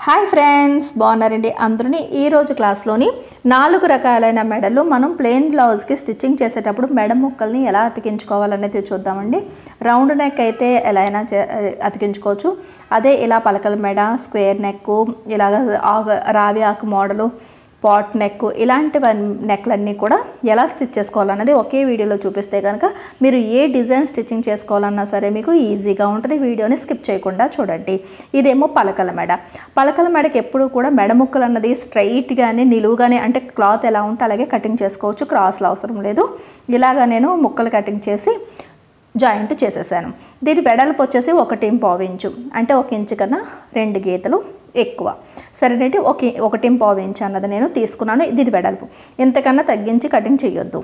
hi friends బాగున్నారండి అందరినీ ఈరోజు క్లాస్లోని నాలుగు రకాలైన మెడలు మనం ప్లెయిన్ బ్లౌజ్కి స్టిచ్చింగ్ చేసేటప్పుడు మెడ ముక్కల్ని ఎలా అతికించుకోవాలనేది చూద్దామండి రౌండ్ నెక్ అయితే ఎలా అయినా చే- అతికించుకోవచ్చు అదే ఇలా పలకల మెడ స్క్వేర్ నెక్ ఇలాగ ఆగ రావి ఆకు మోడలు పాట్ నెక్ ఇలాంటి నెక్లన్నీ కూడా ఎలా స్టిచ్ చేసుకోవాలన్నది ఒకే వీడియోలో చూపిస్తే కనుక మీరు ఏ డిజైన్ స్టిచ్చింగ్ చేసుకోవాలన్నా సరే మీకు ఈజీగా ఉంటుంది వీడియోని స్కిప్ చేయకుండా చూడండి ఇదేమో పలకల మెడ పలకల మెడకి ఎప్పుడు కూడా మెడ ముక్కలు అన్నది స్ట్రైట్గానే నిలువుగానే అంటే క్లాత్ ఎలా ఉంటే అలాగే కటింగ్ చేసుకోవచ్చు క్రాస్లు అవసరం లేదు ఇలాగా నేను ముక్కలు కటింగ్ చేసి జాయింట్ చేసేసాను దీని వెడల్పు వచ్చేసి ఒకటి పావు ఇంచు అంటే ఒక ఇంచు కన్నా రెండు గీతలు ఎక్కువ సరేనండి ఒక ఒకటి పావు ఇంచు అన్నది నేను తీసుకున్నాను దీని వెడల్పు ఇంతకన్నా తగ్గించి కటింగ్ చేయొద్దు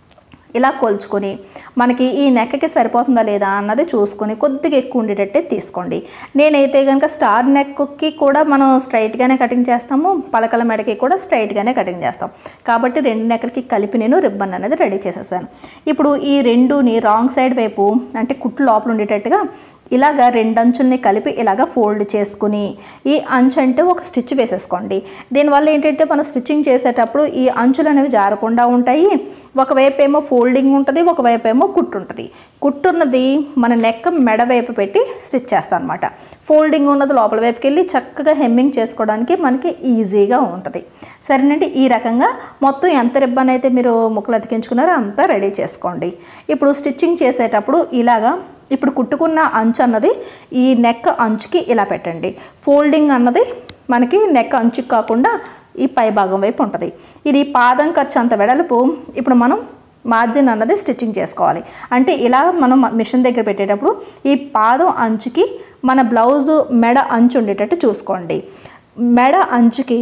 ఇలా కొలుచుకొని మనకి ఈ నెక్కి సరిపోతుందా లేదా అన్నది చూసుకొని కొద్దిగా ఎక్కువ ఉండేటట్టే తీసుకోండి నేనైతే కనుక స్టార్ నెక్కి కూడా మనం స్ట్రైట్గానే కటింగ్ చేస్తాము పలకల మెడకి కూడా స్ట్రైట్గానే కటింగ్ చేస్తాం కాబట్టి రెండు నెక్కలకి కలిపి నేను రిబ్బన్ అనేది రెడీ చేసేసాను ఇప్పుడు ఈ రెండుని రాంగ్ సైడ్ వైపు అంటే కుట్లు లోపల ఉండేటట్టుగా ఇలాగ రెండు అంచుల్ని కలిపి ఇలాగ ఫోల్డ్ చేసుకుని ఈ అంచు అంటే ఒక స్టిచ్ వేసేసుకోండి దీనివల్ల ఏంటంటే మనం స్టిచ్చింగ్ చేసేటప్పుడు ఈ అంచులు అనేవి జారకుండా ఉంటాయి ఒకవైపు ఏమో ఫోల్డింగ్ ఉంటుంది ఒకవైపు ఏమో కుట్టు ఉంటుంది కుట్టు ఉన్నది మన నెక్ మెడ వైపు పెట్టి స్టిచ్ చేస్తాం అనమాట ఫోల్డింగ్ ఉన్నది లోపల వైపుకి వెళ్ళి చక్కగా హెమ్మింగ్ చేసుకోవడానికి మనకి ఈజీగా ఉంటుంది సరేనండి ఈ రకంగా మొత్తం ఎంత రిబ్బన్ అయితే మీరు ముక్కలు అతికించుకున్నారో అంతా రెడీ చేసుకోండి ఇప్పుడు స్టిచ్చింగ్ చేసేటప్పుడు ఇలాగా ఇప్పుడు కుట్టుకున్న అంచు అన్నది ఈ నెక్ అంచుకి ఇలా పెట్టండి ఫోల్డింగ్ అన్నది మనకి నెక్ అంచుకి కాకుండా ఈ పై భాగం వైపు ఉంటుంది ఇది పాదం ఖర్చు అంత వెడల్పు ఇప్పుడు మనం మార్జిన్ అన్నది స్టిచ్చింగ్ చేసుకోవాలి అంటే ఇలా మనం మిషన్ దగ్గర పెట్టేటప్పుడు ఈ పాదం అంచుకి మన బ్లౌజు మెడ అంచు ఉండేటట్టు చూసుకోండి మెడ అంచుకి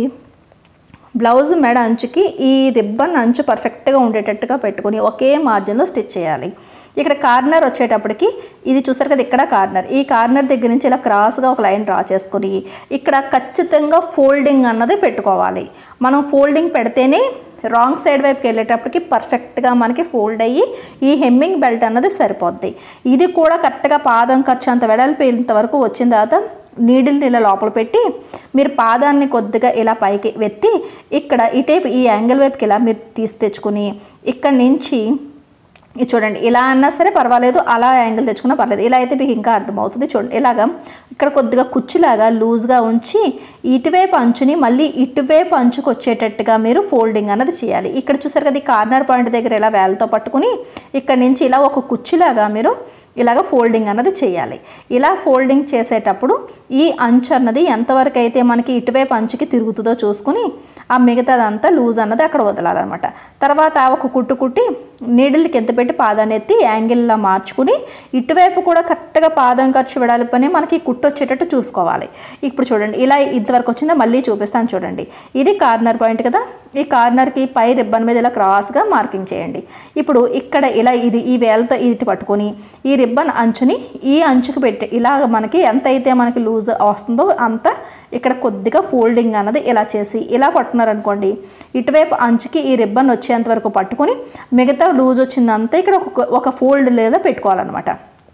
బ్లౌజ్ మెడ అంచుకి ఈ రిబ్బన్ అంచు పర్ఫెక్ట్గా ఉండేటట్టుగా పెట్టుకుని ఒకే మార్జిన్లో స్టిచ్ చేయాలి ఇక్కడ కార్నర్ వచ్చేటప్పటికి ఇది చూసారు కదా ఇక్కడ కార్నర్ ఈ కార్నర్ దగ్గర నుంచి ఇలా క్రాస్గా ఒక లైన్ డ్రా చేసుకుని ఇక్కడ ఖచ్చితంగా ఫోల్డింగ్ అన్నది పెట్టుకోవాలి మనం ఫోల్డింగ్ పెడితేనే రాంగ్ సైడ్ వైపుకి వెళ్ళేటప్పటికి పర్ఫెక్ట్గా మనకి ఫోల్డ్ అయ్యి ఈ హెమ్మింగ్ బెల్ట్ అన్నది సరిపోద్ది ఇది కూడా కరెక్ట్గా పాదం ఖర్చు అంత వెడల్పు ఇంతవరకు వచ్చిన తర్వాత నీడిల్ని ఇలా లోపల పెట్టి మీరు పాదాన్ని కొద్దిగా ఇలా పైకి వెత్తి ఇక్కడ ఇటేపు ఈ యాంగిల్ వైపుకి ఇలా మీరు తీసి తెచ్చుకుని ఇక్కడి నుంచి ఇది చూడండి ఇలా అన్నా సరే పర్వాలేదు అలా యాంగిల్ తెచ్చుకున్నా పర్లేదు ఇలా అయితే మీకు ఇంకా అర్థమవుతుంది చూడండి ఇలాగా ఇక్కడ కొద్దిగా కుచ్చులాగా లూజ్గా ఉంచి ఇటువైపు అంచుని మళ్ళీ ఇటువైపు అంచుకు వచ్చేటట్టుగా మీరు ఫోల్డింగ్ అన్నది చేయాలి ఇక్కడ చూసారు కదా ఈ కార్నర్ పాయింట్ దగ్గర ఇలా వేలతో పట్టుకుని ఇక్కడ నుంచి ఇలా ఒక కుచ్చులాగా మీరు ఇలాగ ఫోల్డింగ్ అన్నది చేయాలి ఇలా ఫోల్డింగ్ చేసేటప్పుడు ఈ అంచు అన్నది ఎంతవరకు అయితే మనకి ఇటువైపు అంచుకి తిరుగుతుందో చూసుకుని ఆ మిగతాదంతా లూజ్ అన్నది అక్కడ వదలాలన్నమాట తర్వాత ఒక కుట్టు కుట్టి నీడిల్కి ఎంత పెట్టి పాదాన్ని ఎత్తి యాంగిల్లా మార్చుకుని ఇటువైపు కూడా కరెక్ట్గా పాదం ఖర్చు వెడాలి పని మనకి కుట్టు వచ్చేటట్టు చూసుకోవాలి ఇప్పుడు చూడండి ఇలా ఇంతవరకు వచ్చిందో మళ్ళీ చూపిస్తాను చూడండి ఇది కార్నర్ పాయింట్ కదా ఈ కార్నర్కి పై రిబ్బన్ మీద ఇలా క్రాస్గా మార్కింగ్ చేయండి ఇప్పుడు ఇక్కడ ఇలా ఇది ఈ వేలతో ఇటు పట్టుకొని ఈ రిబ్బన్ అంచుని ఈ అంచుకు పెట్టి ఇలాగ మనకి ఎంత అయితే మనకి లూజ్ వస్తుందో అంత ఇక్కడ కొద్దిగా ఫోల్డింగ్ అన్నది ఇలా చేసి ఇలా పట్టుకున్నారనుకోండి ఇటువైపు అంచుకి ఈ రిబ్బన్ వచ్చేంత వరకు పట్టుకొని మిగతా లూజ్ వచ్చిందంతా ఇక్కడ ఒక ఒక ఫోల్డ్ లేదా పెట్టుకోవాలన్నమాట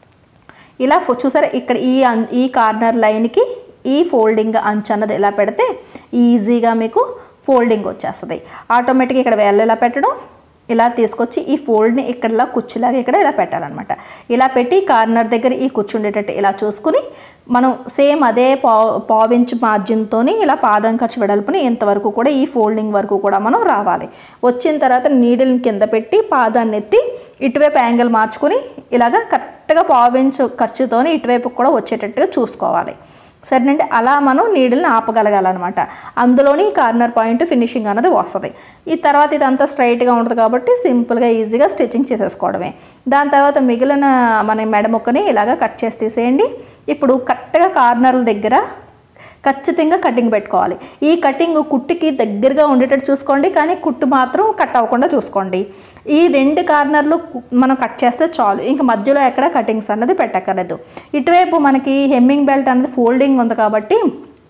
ఇలా ఫో- చూసారా ఇక్కడ ఈ అన్- ఈ కార్నర్ లైన్కి ఈ ఫోల్డింగ్ అంచు అన్నది ఇలా పెడితే ఈజీగా మీకు ఫోల్డింగ్ వచ్చేస్తుంది ఆటోమేటిక్గా ఇక్కడ వేళ్ళు ఇలా పెట్టడం ఇలా తీసుకొచ్చి ఈ ఫోల్డ్ని ఇక్కడలా కుర్చీలాగా ఇక్కడ ఇలా పెట్టాలన్నమాట ఇలా పెట్టి కార్నర్ దగ్గర ఈ కూర్చుండేటట్టు ఇలా చూసుకుని మనం సేమ్ అదే పా పావించ్ మార్జిన్తోని ఇలా పాదం ఖర్చు వెడల్పుని ఇంతవరకు కూడా ఈ ఫోల్డింగ్ వరకు కూడా మనం రావాలి వచ్చిన తర్వాత నీడిల్ని కింద పెట్టి పాదాన్ని ఎత్తి ఇటువైపు యాంగిల్ మార్చుకుని ఇలాగ కరెక్ట్గా పావించ్ ఖర్చుతోని ఇటువైపు కూడా వచ్చేటట్టుగా చూసుకోవాలి సరేనండి అలా మనం నీడిల్ని ఆపగలగాలన్నమాట అందులోని కార్నర్ పాయింట్ ఫినిషింగ్ అన్నది వస్తుంది ఈ తర్వాత ఇదంతా స్ట్రైట్గా ఉంటుంది కాబట్టి సింపుల్గా ఈజీగా స్టిచ్చింగ్ చేసేసుకోవడమే దాని తర్వాత మిగిలిన మన మెడ ముక్కని ఇలాగ కట్ చేసి తీసేయండి ఇప్పుడు కరెక్ట్గా కార్నర్ల దగ్గర ఖచ్చితంగా కటింగ్ పెట్టుకోవాలి ఈ కటింగ్ కుట్టుకి దగ్గరగా ఉండేటట్టు చూసుకోండి కానీ కుట్టు మాత్రం కట్ అవ్వకుండా చూసుకోండి ఈ రెండు కార్నర్లు కు- మనం కట్ చేస్తే చాలు ఇంకా మధ్యలో ఎక్కడ కటింగ్స్ అన్నది పెట్టక్కర్లేదు ఇటువైపు మనకి హెమ్మింగ్ బెల్ట్ అనేది ఫోల్డింగ్ ఉంది కాబట్టి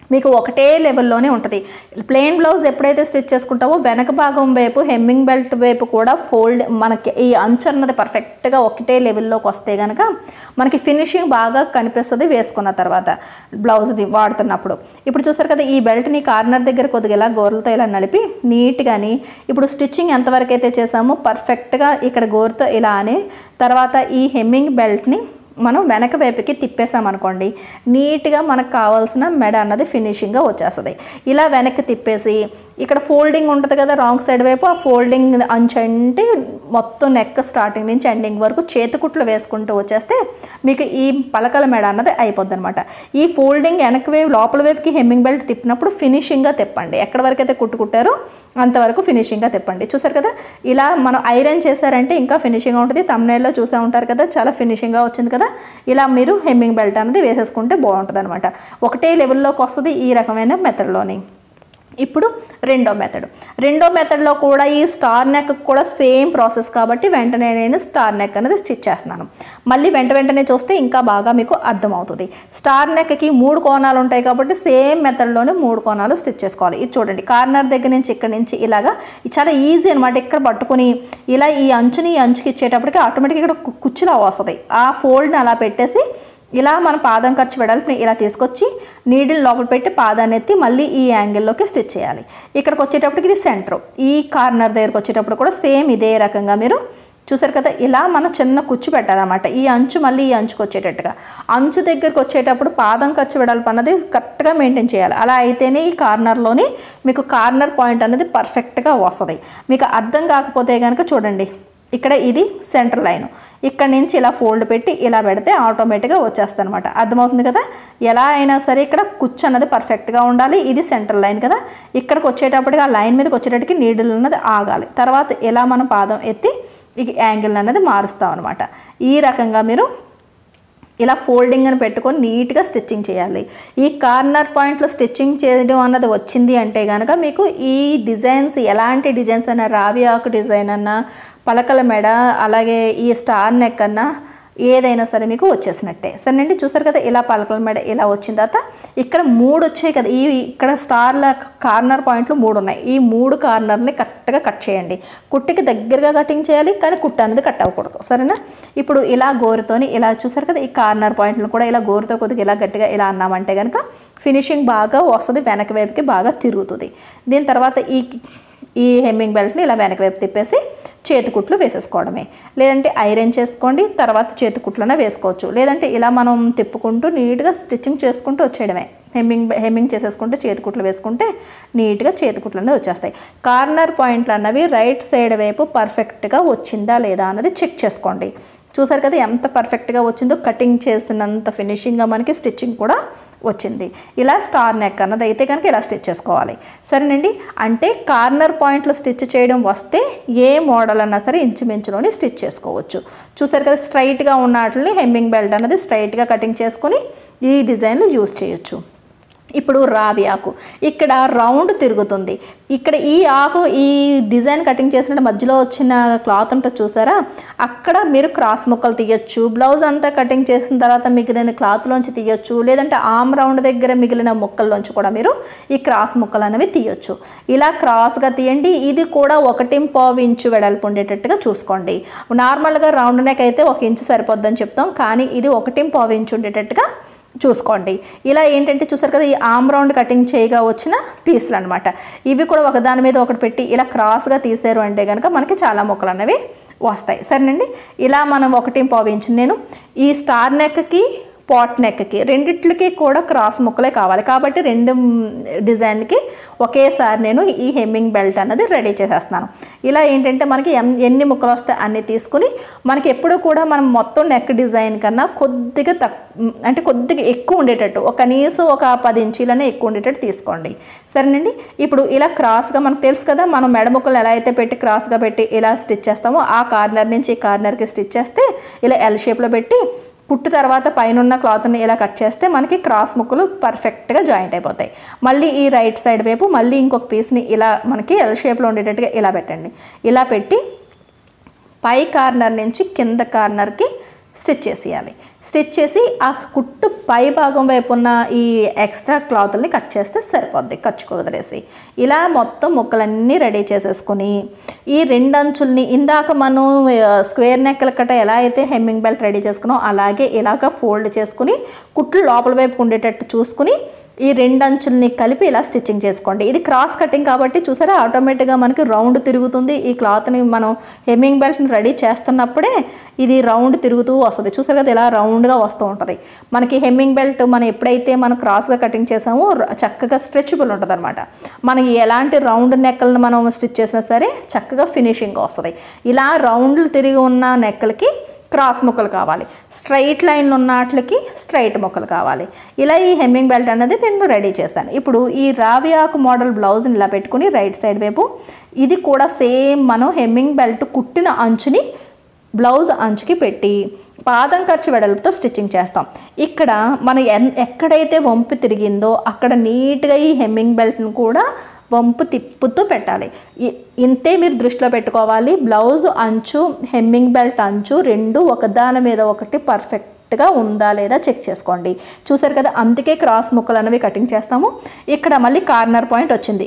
మీకు ఒకటే లెవెల్లోనే ఉంటుంది ప్లెయిన్ బ్లౌజ్ ఎప్పుడైతే స్టిచ్ చేసుకుంటావో వెనక భాగం వైపు హెమ్మింగ్ బెల్ట్ వైపు కూడా ఫోల్డ్ మనకి ఈ అంచు అన్నది పర్ఫెక్ట్గా ఒకటే లెవెల్లోకి వస్తే కనుక మనకి ఫినిషింగ్ బాగా కనిపిస్తుంది వేసుకున్న తర్వాత బ్లౌజ్ని వాడుతున్నప్పుడు ఇప్పుడు చూస్తారు కదా ఈ బెల్ట్ని కార్నర్ దగ్గర కొద్దిగా ఇలా గోర్లతో ఇలా నలిపి నీట్గాని ఇప్పుడు స్టిచ్చింగ్ ఎంతవరకు అయితే చేసామో పర్ఫెక్ట్గా ఇక్కడ గోరుతో ఇలా అని తర్వాత ఈ హెమ్మింగ్ బెల్ట్ని మనం వెనక వైపుకి తిప్పేసామనుకోండి నీట్గా మనకు కావాల్సిన మెడ అన్నది ఫినిషింగ్గా వచ్చేస్తుంది ఇలా వెనక్కి తిప్పేసి ఇక్కడ ఫోల్డింగ్ ఉంటుంది కదా రాంగ్ సైడ్ వైపు ఆ ఫోల్డింగ్ అంచంటే మొత్తం నెక్ స్టార్టింగ్ నుంచి ఎండింగ్ వరకు చేతికుట్లు వేసుకుంటూ వచ్చేస్తే మీకు ఈ పలకల మెడ అన్నది అయిపోద్ది అనమాట ఈ ఫోల్డింగ్ వెనక వైపు లోపల వైపుకి హెమ్మింగ్ బెల్ట్ తిప్పినప్పుడు ఫినిషింగ్గా తిప్పండి ఎక్కడ వరకు అయితే కుట్టుకుంటారో అంతవరకు ఫినిషింగ్గా తిప్పండి చూసారు కదా ఇలా మనం ఐరన్ చేశారంటే ఇంకా ఫినిషింగ్ ఉంటుంది తమ్నేల్లో చూసే ఉంటారు కదా చాలా ఫినిషింగ్గా వచ్చింది కదా ఇలా మీరు హెమ్మింగ్ బెల్ట్ అనేది వేసేసుకుంటే బాగుంటుంది అనమాట ఒకటే లెవెల్లోకి వస్తుంది ఈ రకమైన మెథడ్లోని ఇప్పుడు రెండో మెథడ్ రెండో మెథడ్లో కూడా ఈ స్టార్ నెక్ కూడా సేమ్ ప్రాసెస్ కాబట్టి వెంటనే నేను స్టార్ నెక్ అనేది స్టిచ్ చేస్తున్నాను మళ్ళీ వెంట వెంటనే చూస్తే ఇంకా బాగా మీకు అర్థమవుతుంది స్టార్ నెక్కి మూడు కోణాలు ఉంటాయి కాబట్టి సేమ్ మెథడ్లోనే మూడు కోణాలు స్టిచ్ చేసుకోవాలి ఇది చూడండి కార్నర్ దగ్గర నుంచి ఇక్కడ నుంచి ఇలాగా ఇది చాలా ఈజీ అనమాట ఇక్కడ పట్టుకుని ఇలా ఈ అంచుని ఈ అంచుకి ఇచ్చేటప్పటికి ఆటోమేటిక్గా ఇక్కడ కు- కుచ్చులా వస్తుంది ఆ ఫోల్డ్ని అలా పెట్టేసి ఇలా మన పాదం ఖర్చు వెడల్పుని ఇలా తీసుకొచ్చి నీడిల్ లోపల పెట్టి పాదాన్ని ఎత్తి మళ్ళీ ఈ యాంగిల్లోకి స్టిచ్ చేయాలి ఇక్కడికి వచ్చేటప్పటికి ఇది సెంటర్ ఈ కార్నర్ దగ్గరకు వచ్చేటప్పుడు కూడా సేమ్ ఇదే రకంగా మీరు చూసారు కదా ఇలా మనం చిన్న కుచ్చు పెట్టాలన్నమాట ఈ అంచు మళ్ళీ ఈ అంచుకు వచ్చేటట్టుగా అంచు దగ్గరకు వచ్చేటప్పుడు పాదం ఖర్చు వెడల్పు అన్నది కరెక్ట్గా మెయింటైన్ చేయాలి అలా అయితేనే ఈ కార్నర్లోని మీకు కార్నర్ పాయింట్ అనేది పర్ఫెక్ట్గా వస్తుంది మీకు అర్థం కాకపోతే కనుక చూడండి ఇక్కడ ఇది సెంటర్ లైన్ ఇక్కడ నుంచి ఇలా ఫోల్డ్ పెట్టి ఇలా పెడితే ఆటోమేటిక్గా వచ్చేస్తుంది అనమాట అర్థమవుతుంది కదా ఎలా అయినా సరే ఇక్కడ కుచ్చు అన్నది పర్ఫెక్ట్గా ఉండాలి ఇది సెంటర్ లైన్ కదా ఇక్కడికి వచ్చేటప్పటికి ఆ లైన్ మీదకి వచ్చేటప్పటికి నీడిల్ అన్నది ఆగాలి తర్వాత ఇలా మనం పాదం ఎత్తి ఈ యాంగిల్ అన్నది మారుస్తాం అనమాట ఈ రకంగా మీరు ఇలా ఫోల్డింగ్ అని పెట్టుకొని నీట్గా స్టిచ్చింగ్ చేయాలి ఈ కార్నర్ పాయింట్లో స్టిచ్చింగ్ చేయడం అన్నది వచ్చింది అంటే కనుక మీకు ఈ డిజైన్స్ ఎలాంటి డిజైన్స్ అయినా రావి ఆకు డిజైన్ అన్నా పలకల మెడ అలాగే ఈ స్టార్ నెక్ అన్నా ఏదైనా సరే మీకు వచ్చేసినట్టే సరేనండి చూసారు కదా ఇలా పలకల మెడ ఇలా వచ్చిన తర్వాత ఇక్కడ మూడు వచ్చాయి కదా ఈ ఇక్కడ స్టార్ల కార్నర్ పాయింట్లు మూడు ఉన్నాయి ఈ మూడు కార్నర్ని కరెక్ట్గా కట్ చేయండి కుట్టికి దగ్గరగా కటింగ్ చేయాలి కానీ కుట్ట అనేది కట్ అవ్వకూడదు సరేనా ఇప్పుడు ఇలా గోరుతోని ఇలా చూసారు కదా ఈ కార్నర్ పాయింట్లు కూడా ఇలా గోరుతో కొద్దిగా ఇలా గట్టిగా ఇలా అన్నామంటే కనుక ఫినిషింగ్ బాగా వస్తుంది వెనక వైపుకి బాగా తిరుగుతుంది దీని తర్వాత ఈ ఈ హెమ్మింగ్ బెల్ట్ని ఇలా వెనక వైపు తిప్పేసి చేతికుట్లు వేసేసుకోవడమే లేదంటే ఐరన్ చేసుకోండి తర్వాత చేతికుట్లనే వేసుకోవచ్చు లేదంటే ఇలా మనం తిప్పుకుంటూ నీట్గా స్టిచ్చింగ్ చేసుకుంటూ వచ్చేయడమే హెమ్మింగ్ హెమ్మింగ్ చేసేసుకుంటే చేతికుట్లు వేసుకుంటే నీట్గా చేతికుట్లు అనేవి వచ్చేస్తాయి కార్నర్ పాయింట్లు అన్నవి రైట్ సైడ్ వైపు పర్ఫెక్ట్గా వచ్చిందా లేదా అన్నది చెక్ చేసుకోండి చూసారు కదా ఎంత పర్ఫెక్ట్గా వచ్చిందో కటింగ్ చేస్తున్నంత ఫినిషింగ్గా మనకి స్టిచ్చింగ్ కూడా వచ్చింది ఇలా స్టార్ నెక్ అన్నది అయితే కనుక ఇలా స్టిచ్ చేసుకోవాలి సరేనండి అంటే కార్నర్ పాయింట్లో స్టిచ్ చేయడం వస్తే ఏ మోడల్ అన్నా సరే ఇంచుమించులోని స్టిచ్ చేసుకోవచ్చు చూసారు కదా స్ట్రైట్గా ఉన్న వాటిని హెమ్మింగ్ బెల్ట్ అన్నది స్ట్రైట్గా కటింగ్ చేసుకొని ఈ డిజైన్లు యూస్ చేయొచ్చు ఇప్పుడు రావి ఆకు ఇక్కడ రౌండ్ తిరుగుతుంది ఇక్కడ ఈ ఆకు ఈ డిజైన్ కటింగ్ చేసిన మధ్యలో వచ్చిన క్లాత్ ఉంటుంది చూసారా అక్కడ మీరు క్రాస్ ముక్కలు తీయొచ్చు బ్లౌజ్ అంతా కటింగ్ చేసిన తర్వాత మిగిలిన క్లాత్లోంచి తీయొచ్చు లేదంటే ఆమ్ రౌండ్ దగ్గర మిగిలిన ముక్కల్లోంచి కూడా మీరు ఈ క్రాస్ ముక్కలు అనేవి తీయొచ్చు ఇలా క్రాస్గా తీయండి ఇది కూడా ఒకటి పావు ఇంచు వెడల్పు ఉండేటట్టుగా చూసుకోండి నార్మల్గా రౌండ్ నెక్ అయితే ఒక ఇంచు సరిపోద్దని చెప్తాం కానీ ఇది ఒకటి పావు ఇంచు ఉండేటట్టుగా చూసుకోండి ఇలా ఏంటంటే చూసారు కదా ఈ ఆమ్ రౌండ్ కటింగ్ చేయగా వచ్చిన పీసులు అనమాట ఇవి కూడా ఒకదాని మీద ఒకటి పెట్టి ఇలా క్రాస్గా తీసారు అంటే కనుక మనకి చాలా మొక్కలు అనేవి వస్తాయి సరేనండి ఇలా మనం ఒకటి పావు ఇంచు నేను ఈ స్టార్ నెక్కి పాట్ నెక్కి రెండిట్లకి కూడా క్రాస్ ముక్కలే కావాలి కాబట్టి రెండు డిజైన్కి ఒకేసారి నేను ఈ హెమ్మింగ్ బెల్ట్ అన్నది రెడీ చేసేస్తున్నాను ఇలా ఏంటంటే మనకి ఎన్- ఎన్ని ముక్కలు వస్తాయి అన్ని తీసుకుని మనకి ఎప్పుడు కూడా మనం మొత్తం నెక్ డిజైన్ కన్నా కొద్దిగా తక్ అంటే కొద్దిగా ఎక్కువ ఉండేటట్టు ఒక కనీసం ఒక పది ఇంచీలనే ఎక్కువ ఉండేటట్టు తీసుకోండి సరేనండి ఇప్పుడు ఇలా క్రాస్గా మనకు తెలుసు కదా మనం మెడ ముక్కలు ఎలా అయితే పెట్టి క్రాస్గా పెట్టి ఇలా స్టిచ్ చేస్తామో ఆ కార్నర్ నుంచి ఈ కార్నర్కి స్టిచ్ చేస్తే ఇలా ఎల్ షేప్లో పెట్టి కుట్టు తర్వాత పైన ఉన్న క్లాత్ని ఇలా కట్ చేస్తే మనకి క్రాస్ ముక్కలు పర్ఫెక్ట్గా జాయింట్ అయిపోతాయి మళ్ళీ ఈ రైట్ సైడ్ వైపు మళ్ళీ ఇంకొక పీస్ని ఇలా మనకి ఎల్ షేప్లో ఉండేటట్టుగా ఇలా పెట్టండి ఇలా పెట్టి పై కార్నర్ నుంచి కింద కార్నర్కి స్టిచ్ చేసేయాలి స్టిచ్ చేసి ఆ కుట్టు పై భాగం వైపు ఉన్న ఈ ఎక్స్ట్రా క్లాత్ని కట్ చేస్తే సరిపోద్ది ఖర్చుకు వదిలేసి ఇలా మొత్తం ముక్కలన్నీ రెడీ చేసేసుకొని ఈ రెండు అంచుల్ని ఇందాక మనం ఆ, స్క్వేర్ నెక్కల కట్ట ఎలా అయితే హెమ్మింగ్ బెల్ట్ రెడీ చేసుకున్నాం అలాగే ఇలాగ ఫోల్డ్ చేసుకుని కుట్లు లోపల వైపు ఉండేటట్టు చూసుకుని ఈ రెండు అంచుల్ని కలిపి ఇలా స్టిచ్చింగ్ చేసుకోండి ఇది క్రాస్ కటింగ్ కాబట్టి చూసారా ఆటోమేటిక్గా మనకి రౌండ్ తిరుగుతుంది ఈ క్లాత్ని మనం హెమ్మింగ్ బెల్ట్ని రెడీ చేస్తున్నప్పుడే ఇది రౌండ్ తిరుగుతూ వస్తుంది చూసారు కదా ఇలా రౌండ్గా వస్తూ ఉంటుంది మనకి హెమ్మింగ్ బెల్ట్ మనం ఎప్పుడైతే మనం క్రాస్గా కటింగ్ చేసామో ర- చక్కగా స్ట్రెచబుల్ ఉంటుంది అనమాట మనకి ఎలాంటి రౌండ్ నెక్కలను మనం స్టిచ్ చేసినా సరే చక్కగా ఫినిషింగ్ వస్తుంది ఇలా రౌండ్లు తిరిగి ఉన్న నెక్కలకి క్రాస్ ముక్కలు కావాలి స్ట్రైట్ లైన్ ఉన్న వాటికి స్ట్రైట్ ముక్కలు కావాలి ఇలా ఈ హెమ్మింగ్ బెల్ట్ అనేది నేను రెడీ చేశాను ఇప్పుడు ఈ రావి ఆకు మోడల్ బ్లౌజ్ని ఇలా పెట్టుకుని రైట్ సైడ్ వైపు ఇది కూడా సేమ్ మనం హెమ్మింగ్ బెల్ట్ కుట్టిన అంచుని బ్లౌజ్ అంచుకి పెట్టి పాదం ఖర్చు వెడల్పుతో స్టిచ్చింగ్ చేస్తాం ఇక్కడ మనం ఎన్ ఎక్కడైతే వంపు తిరిగిందో అక్కడ నీట్గా ఈ హెమ్మింగ్ బెల్ట్ని కూడా వంపు తిప్పుతూ పెట్టాలి ఇ- ఇంతే మీరు దృష్టిలో పెట్టుకోవాలి బ్లౌజ్ అంచు హెమ్మింగ్ బెల్ట్ అంచు రెండు ఒకదాని మీద ఒకటి పర్ఫెక్ట్గా ఉందా లేదా చెక్ చేసుకోండి చూసారు కదా అందుకే క్రాస్ ముక్కలు అనేవి కటింగ్ చేస్తాము ఇక్కడ మళ్ళీ కార్నర్ పాయింట్ వచ్చింది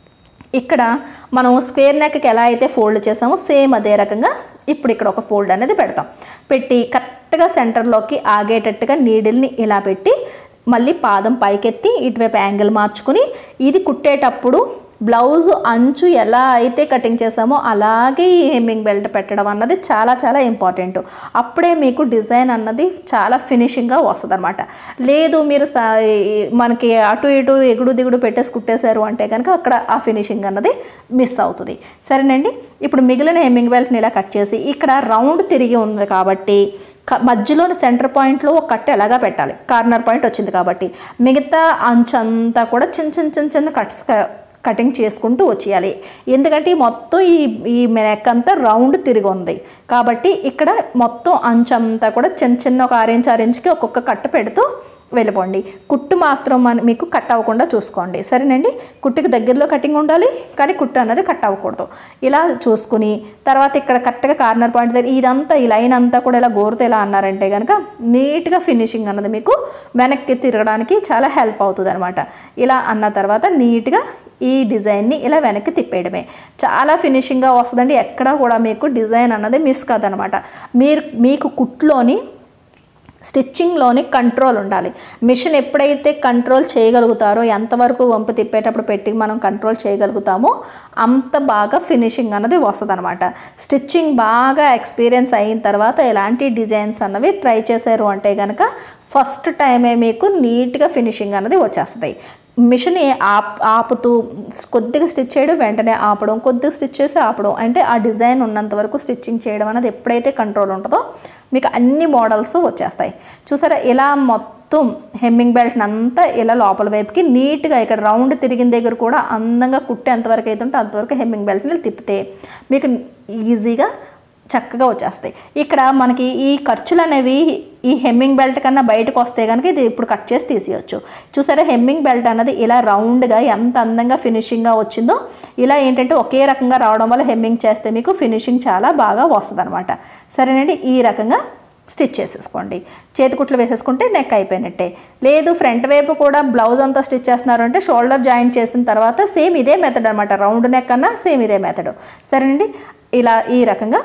ఇక్కడ మనం స్క్వేర్ నెక్కి ఎలా అయితే ఫోల్డ్ చేసామో సేమ్ అదే రకంగా ఇప్పుడు ఇక్కడ ఒక ఫోల్డ్ అనేది పెడతాం పెట్టి కరెక్ట్గా సెంటర్లోకి ఆగేటట్టుగా నీడిల్ని ఇలా పెట్టి మళ్ళీ పాదం పైకెత్తి ఇటువైపు యాంగిల్ మార్చుకుని ఇది కుట్టేటప్పుడు బ్లౌజ్ అంచు ఎలా అయితే కటింగ్ చేసామో అలాగే ఈ హెమ్మింగ్ బెల్ట్ పెట్టడం అన్నది చాలా చాలా ఇంపార్టెంట్ అప్పుడే మీకు డిజైన్ అన్నది చాలా ఫినిషింగ్గా వస్తుంది అనమాట లేదు మీరు సా- ఈ- మనకి అటు ఇటు ఎగుడు దిగుడు పెట్టేసి కుట్టేశారు అంటే కనుక అక్కడ ఆ ఫినిషింగ్ అన్నది మిస్ అవుతుంది సరేనండి ఇప్పుడు మిగిలిన హెమ్మింగ్ బెల్ట్ని ఇలా కట్ చేసి ఇక్కడ రౌండ్ తిరిగి ఉంది కాబట్టి క- మధ్యలోని సెంటర్ పాయింట్లో ఒక కట్ ఎలాగా పెట్టాలి కార్నర్ పాయింట్ వచ్చింది కాబట్టి మిగతా అంచంతా కూడా చిన్న చిన్న చిన్న చిన్న కట్స్ కటింగ్ చేసుకుంటూ వచ్చేయాలి ఎందుకంటే ఈ మొత్తం ఈ ఈ నెక్ అంతా రౌండ్ తిరిగి ఉంది కాబట్టి ఇక్కడ మొత్తం అంచంతా కూడా చిన్న చిన్న ఒక ఆరెంజ్ ఆరెంజ్కి ఒక్కొక్క కట్ట పెడుతూ వెళ్ళిపోండి కుట్టు మాత్రం మన మీకు కట్ అవ్వకుండా చూసుకోండి సరేనండి కుట్టుకి దగ్గరలో కటింగ్ ఉండాలి కానీ కుట్టు అన్నది కట్ అవ్వకూడదు ఇలా చూసుకుని తర్వాత ఇక్కడ కరెక్ట్గా కార్నర్ పాయింట్ దగ్గర ఇదంతా ఈ లైన్ అంతా కూడా ఇలా గోరుతో ఇలా అన్నారంటే కనుక నీట్గా ఫినిషింగ్ అన్నది మీకు వెనక్కి తిరగడానికి చాలా హెల్ప్ అవుతుంది అనమాట ఇలా అన్న తర్వాత నీట్గా ఈ డిజైన్ని ఇలా వెనక్కి తిప్పేయడమే చాలా ఫినిషింగ్గా వస్తుందండి ఎక్కడా కూడా మీకు డిజైన్ అన్నది మిస్ కాదనమాట మీరు మీకు కుట్లోని స్టిచ్చింగ్లోని కంట్రోల్ ఉండాలి మిషన్ ఎప్పుడైతే కంట్రోల్ చేయగలుగుతారో ఎంతవరకు వంపు తిప్పేటప్పుడు పెట్టి మనం కంట్రోల్ చేయగలుగుతామో అంత బాగా ఫినిషింగ్ అన్నది వస్తుంది అనమాట స్టిచ్చింగ్ బాగా ఎక్స్పీరియన్స్ అయిన తర్వాత ఎలాంటి డిజైన్స్ అన్నవి ట్రై చేశారు అంటే కనుక ఫస్ట్ టైమే మీకు నీట్గా ఫినిషింగ్ అన్నది వచ్చేస్తుంది మిషన్ ఆప్ ఆపుతూ కొద్దిగా స్టిచ్ చేయడం వెంటనే ఆపడం కొద్దిగా స్టిచ్ చేసి ఆపడం అంటే ఆ డిజైన్ ఉన్నంత వరకు స్టిచ్చింగ్ చేయడం అనేది ఎప్పుడైతే కంట్రోల్ ఉంటుందో మీకు అన్ని మోడల్స్ వచ్చేస్తాయి చూసారా ఇలా మొత్తం హెమ్మింగ్ బెల్ట్ని అంతా ఇలా లోపల వైపుకి నీట్గా ఇక్కడ రౌండ్ తిరిగిన దగ్గర కూడా అందంగా కుట్టి ఎంతవరకు అయితే ఉంటే అంతవరకు హెమ్మింగ్ బెల్ట్ని తిప్పితే మీకు ఈజీగా చక్కగా వచ్చేస్తాయి ఇక్కడ మనకి ఈ ఖర్చులు అనేవి ఈ హెమ్మింగ్ బెల్ట్ కన్నా బయటకు వస్తే కనుక ఇది ఇప్పుడు కట్ చేసి తీసేయచ్చు చూసారా హెమ్మింగ్ బెల్ట్ అన్నది ఇలా రౌండ్గా ఎంత అందంగా ఫినిషింగ్గా వచ్చిందో ఇలా ఏంటంటే ఒకే రకంగా రావడం వల్ల హెమ్మింగ్ చేస్తే మీకు ఫినిషింగ్ చాలా బాగా వస్తుంది అనమాట సరేనండి ఈ రకంగా స్టిచ్ చేసేసుకోండి చేతి కుట్లు వేసేసుకుంటే నెక్ అయిపోయినట్టే లేదు ఫ్రంట్ వైపు కూడా బ్లౌజ్ అంతా స్టిచ్ చేస్తున్నారు అంటే షోల్డర్ జాయింట్ చేసిన తర్వాత సేమ్ ఇదే మెథడ్ అనమాట రౌండ్ నెక్ అన్నా సేమ్ ఇదే మెథడ్ సరేనండి ఇలా ఈ రకంగా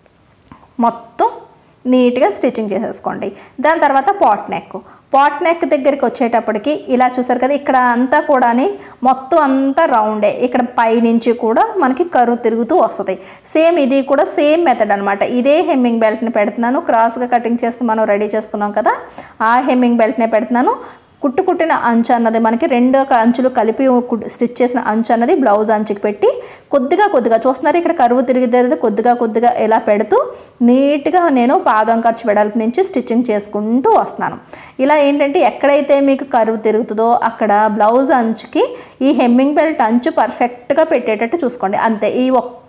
మొత్తం నీట్గా స్టిచ్చింగ్ చేసేసుకోండి దాని తర్వాత పాట్ నెక్ పాట్ నెక్ దగ్గరికి వచ్చేటప్పటికి ఇలా చూసారు కదా ఇక్కడ అంతా కూడాని మొత్తం అంతా రౌండే ఇక్కడ పైనుంచి కూడా మనకి కరువు తిరుగుతూ వస్తుంది సేమ్ ఇది కూడా సేమ్ మెథడ్ అనమాట ఇదే హెమ్మింగ్ బెల్ట్ని పెడుతున్నాను క్రాస్గా కటింగ్ చేస్తే మనం రెడీ చేసుకున్నాం కదా ఆ హెమ్మింగ్ బెల్ట్నే పెడుతున్నాను కుట్టు కుట్టిన అంచు అన్నది మనకి రెండు ఒక అంచులు కలిపి కుట్- స్టిచ్ చేసిన అంచు అన్నది బ్లౌజ్ అంచుకి పెట్టి కొద్దిగా కొద్దిగా చూస్తున్నారు ఇక్కడ కరువు తిరిగితే కొద్దిగా కొద్దిగా ఇలా పెడుతూ నీట్గా నేను పాదం ఖర్చు వెడల్పు నుంచి స్టిచ్చింగ్ చేసుకుంటూ వస్తున్నాను ఇలా ఏంటంటే ఎక్కడైతే మీకు కరువు తిరుగుతుందో అక్కడ బ్లౌజ్ అంచుకి ఈ హెమ్మింగ్ బెల్ట్ అంచు పర్ఫెక్ట్గా పెట్టేటట్టు చూసుకోండి అంతే ఈ ఒక్క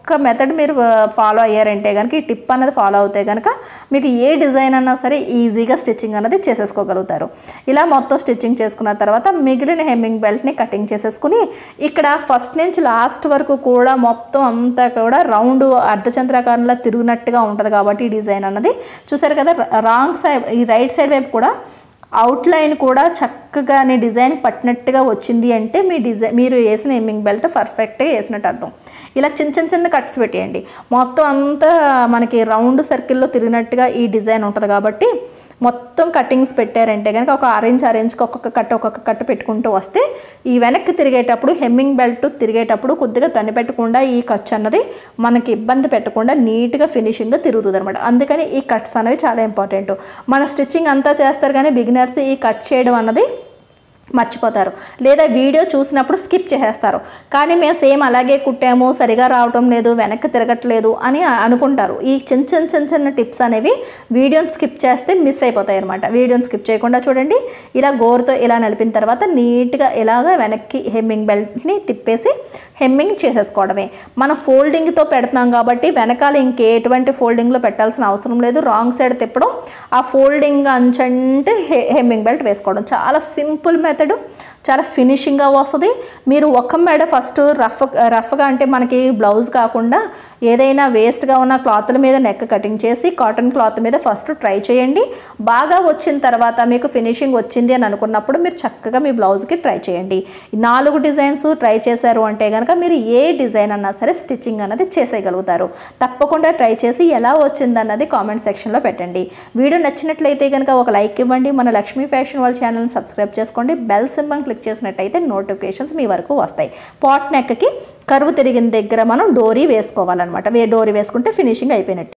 ఒక్క మెథడ్ మీరు ఫాలో అయ్యారంటే కనుక ఈ టిప్ అనేది ఫాలో అవుతే కనుక మీకు ఏ డిజైన్ అన్నా సరే ఈజీగా స్టిచ్చింగ్ అనేది చేసేసుకోగలుగుతారు ఇలా మొత్తం స్టిచ్చింగ్ చేసుకున్న తర్వాత మిగిలిన హెమ్మింగ్ బెల్ట్ని కటింగ్ చేసేసుకుని ఇక్కడ ఫస్ట్ నుంచి లాస్ట్ వరకు కూడా మొత్తం అంతా కూడా రౌండ్ అర్ధచంద్రాకారంలో తిరిగినట్టుగా ఉంటుంది కాబట్టి ఈ డిజైన్ అన్నది చూసారు కదా రాంగ్ సైడ్ ఈ రైట్ సైడ్ వైపు కూడా అవుట్లైన్ కూడా చక్కగానే డిజైన్ పట్టినట్టుగా వచ్చింది అంటే మీ డిజైన్ మీరు వేసిన ఎమ్మింగ్ బెల్ట్ పర్ఫెక్ట్గా వేసినట్టు అర్థం ఇలా చిన్న చిన్న చిన్న కట్స్ పెట్టేయండి మొత్తం అంతా మనకి రౌండ్ సర్కిల్లో తిరిగినట్టుగా ఈ డిజైన్ ఉంటుంది కాబట్టి మొత్తం కటింగ్స్ పెట్టారంటే కనుక ఒక ఆరెంజ్ ఆరెంజ్కి ఒక్కొక్క కట్ ఒక్కొక్క కట్ పెట్టుకుంటూ వస్తే ఈ వెనక్కి తిరిగేటప్పుడు హెమ్మింగ్ బెల్ట్ తిరిగేటప్పుడు కొద్దిగా తని పెట్టకుండా ఈ ఖర్చు అన్నది మనకి ఇబ్బంది పెట్టకుండా నీట్గా ఫినిషింగ్గా తిరుగుతుంది అనమాట అందుకని ఈ కట్స్ అనేవి చాలా ఇంపార్టెంట్ మన స్టిచ్చింగ్ అంతా చేస్తారు కానీ బిగినర్స్ ఈ కట్ చేయడం అన్నది మర్చిపోతారు లేదా వీడియో చూసినప్పుడు స్కిప్ చేసేస్తారు కానీ మేము సేమ్ అలాగే కుట్టాము సరిగా రావటం లేదు వెనక్కి తిరగట్లేదు అని అనుకుంటారు ఈ చిన్న చిన్న చిన్న చిన్న టిప్స్ అనేవి వీడియోని స్కిప్ చేస్తే మిస్ అయిపోతాయి అనమాట వీడియోని స్కిప్ చేయకుండా చూడండి ఇలా గోరుతో ఇలా నలిపిన తర్వాత నీట్గా ఇలాగ వెనక్కి హెమ్మింగ్ బెల్ట్ని తిప్పేసి హెమ్మింగ్ చేసేసుకోవడమే మనం ఫోల్డింగ్తో పెడుతున్నాం కాబట్టి వెనకాల ఇంకే ఎటువంటి ఫోల్డింగ్లో పెట్టాల్సిన అవసరం లేదు రాంగ్ సైడ్ తిప్పడం ఆ ఫోల్డింగ్ అంచంటే హె హెమ్మింగ్ బెల్ట్ వేసుకోవడం చాలా సింపుల్ మెథడ్ చాలా ఫినిషింగ్గా వస్తుంది మీరు ఒక మెడ ఫస్ట్ రఫ్ రఫ్గా అంటే మనకి బ్లౌజ్ కాకుండా ఏదైనా వేస్ట్గా ఉన్న క్లాత్ల మీద నెక్ కటింగ్ చేసి కాటన్ క్లాత్ మీద ఫస్ట్ ట్రై చేయండి బాగా వచ్చిన తర్వాత మీకు ఫినిషింగ్ వచ్చింది అని అనుకున్నప్పుడు మీరు చక్కగా మీ బ్లౌజ్కి ట్రై చేయండి ఈ నాలుగు డిజైన్స్ ట్రై చేశారు అంటే కనుక మీరు ఏ డిజైన్ అన్నా సరే స్టిచ్చింగ్ అన్నది చేసేయగలుగుతారు తప్పకుండా ట్రై చేసి ఎలా వచ్చింది అన్నది కామెంట్ సెక్షన్లో పెట్టండి వీడియో నచ్చినట్లయితే కనుక ఒక లైక్ ఇవ్వండి మన లక్ష్మీ ఫ్యాషన్ వాళ్ళ ఛానల్ని సబ్స్క్రైబ్ చేసుకోండి బెల్ సింబల్ క్లిక్ చేసినట్టయితే నోటిఫికేషన్స్ మీ వరకు వస్తాయి పాట్ నెక్కి కరువు తిరిగిన దగ్గర మనం డోరీ వేసుకోవాలన్నమాట వే డోరీ వేసుకుంటే ఫినిషింగ్ అయిపోయినట్టు